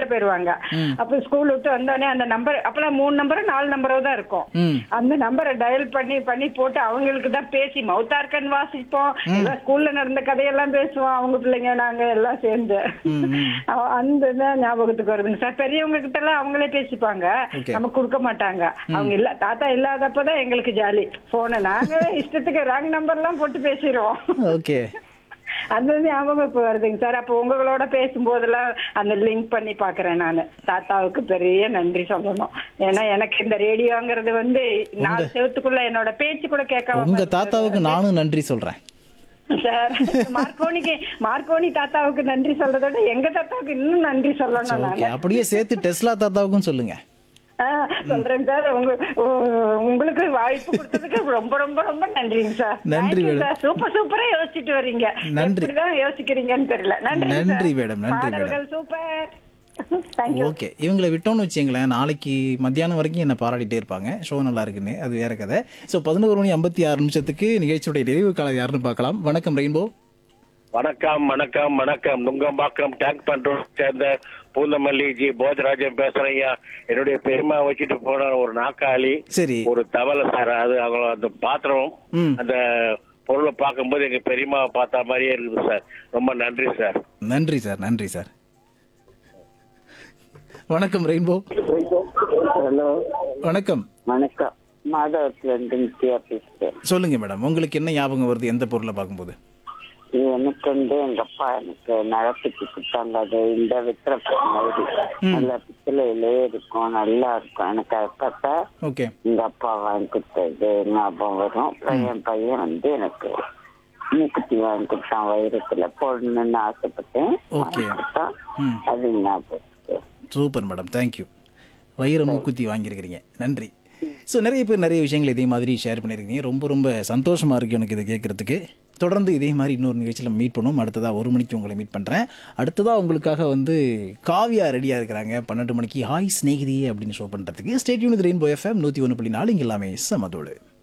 போயிருவாங்க அப்ப ஸ்கூல் விட்டு வந்தோடனே அந்த நம்பர் அப்பெல்லாம் மூணு நம்பரோ நாலு நம்பரோ தான் இருக்கும் ம் அந்த நம்பரை டயல் பண்ணி பண்ணி போட்டு அவங்களுக்கு தான் பேசி மௌத்தார்க்கன் வாசிப்போம் எல்லாம் ஸ்கூல்ல நடந்த கதையெல்லாம் பேசுவோம் அவங்க பிள்ளைங்க நாங்க எல்லாம் சேர்ந்து ம், ம். அவ- அந்த இதான் ஞாபகத்துக்கு வருதுங்க சார் பெரியவங்க கிட்ட எல்லாம் அவங்களே பேசிப்பாங்க Okay. நம்ம கொடுக்க மாட்டாங்க அவங்க இல்ல தாத்தா இல்லாதப்பதான் எங்களுக்கு ஜாலி போன நாங்க இஷ்டத்துக்கு ராங் நம்பர் எல்லாம் போட்டு பேசிடுவோம் ஓகே அந்த ஞாபகம் இப்ப வருதுங்க சார் அப்ப உங்களோட பேசும்போதெல்லாம் அந்த லிங்க் பண்ணி பாக்குறேன் நானு தாத்தாவுக்கு பெரிய நன்றி சொல்லணும் ஏன்னா எனக்கு இந்த ரேடியோங்கிறது வந்து நாலு செவத்துக்குள்ள என்னோட பேச்சு கூட கேட்காம உங்க தாத்தாவுக்கு நானும் நன்றி சொல்றேன் சார் மார்க்கோனிக்கு மார்க்கோனி தாத்தாவுக்கு நன்றி சொல்றதை விட எங்க தாத்தாவுக்கு இன்னும் நன்றி சொல்லணும் ஓகே நான் அப்படியே சேர்த்து டெஸ்லா தாத்தாவுக்கும் சொல்லுங்க சொல்றேன் சார் உங்க உ- உங்களுக்கு வாய்ப்பு கொடுத்ததுக்கு ரொம்ப ரொம்ப ரொம்ப நன்றிங்க சார் நன்றி Thank you madam. Sir super சூப்பரா யோசிச்சுட்டு வர்றீங்க நன்றி. எப்படிதான் யோசிக்கிறீங்கன்னு தெரியல நன்றி நன்றி sir. madam, நன்றி madam. பாடல்கள் சூப்பர் தேங்க்யூ ஓகே இவங்களை விட்டோம்னு வச்சுங்களேன் நாளைக்கு மத்தியானம் வரைக்கும் என்ன பாராட்டிட்டே இருப்பாங்க ஷோ நல்லா இருக்குன்னு அது வேற கதை ஸோ பதினோரு மணி ஐம்பத்தி ஆறு நிமிஷத்துக்கு நிகழ்ச்சியுடைய நிறைவு காலம் யாருன்னு பார்க்கலாம் வணக்கம் ரெயின்போ வணக்கம் வணக்கம் வணக்கம் நுங்கம்பாக்கம் டேங்க் பண்றோம் சேர்ந்த பூந்தமல்லி ஜி போஜராஜன் பேசுறேன் ஐயா என்னுடைய பெருமை வச்சுட்டு போன ஒரு நாக்காளி சரி ஒரு தவளை சார் அது அவங்க அந்த பாத்திரம் ம். அந்த பொருளை பார்க்கும்போது எங்க பெரியம்மாவை பார்த்த மாதிரியே இருக்குது சார் ரொம்ப நன்றி சார் நன்றி சார் நன்றி சார் வணக்கம் ரெயின்போ ஹலோ வணக்கம் வணக்கம் மாதவத்துல இருந்து நித்யா பேசுறேன் சொல்லுங்க மேடம் உங்களுக்கு என்ன ஞாபகம் வருது எந்த பொருளை பார்க்கும்போது எனக்கு வந்து எங்க அப்பா எனக்கு நடத்திட்டு கொடுத்தாங்க அது இந்த வித்திர மாதிரி நல்ல பித்தளையிலே இருக்கும் நல்லா இருக்கும் எனக்கு அதை பார்த்தா ஓகே எங்க அப்பா வாங்கி கொடுத்தது ஞாபகம் வரும் அப்புறம் என் பையன் வந்து எனக்கு மூக்குத்தி வாங்கி கொடுத்தான் வைரத்துல போடணும்னு ஆசைப்பட்டேன் Okay. வாங்கி கொடுத்தான். ம் அது ஞாபகம் இருக்கு. சூப்பர் மேடம் தேங்க்யூ வைர மூக்குத்தி வாங்கியிருக்கிறீங்க நன்றி ஸோ நிறைய பேர் நிறைய விஷயங்கள் இதே மாதிரி ஷேர் பண்ணியிருக்கீங்க ரொம்ப ரொம்ப சந்தோஷமாக இருக்குது எனக்கு இதை கேட்குறதுக்கு தொடர்ந்து இதே மாதிரி இன்னொரு நிகழ்ச்சியில் மீட் பண்ணுவோம் அடுத்ததாக ஒரு மணிக்கு உங்களை மீட் பண்ணுறேன் அடுத்ததாக உங்களுக்காக வந்து காவியா ரெடியாக இருக்கிறாங்க பன்னெண்டு மணிக்கு ஹாய் ஸ்நேகிதி அப்படின்னு ஷோ பண்ணுறதுக்கு ஸ்டேட்யூன் ரெயின்போ எஃப்எம் நூற்றி ஒன்று புள்ளி நாலு இங்கே எல்லாமே சமதோடு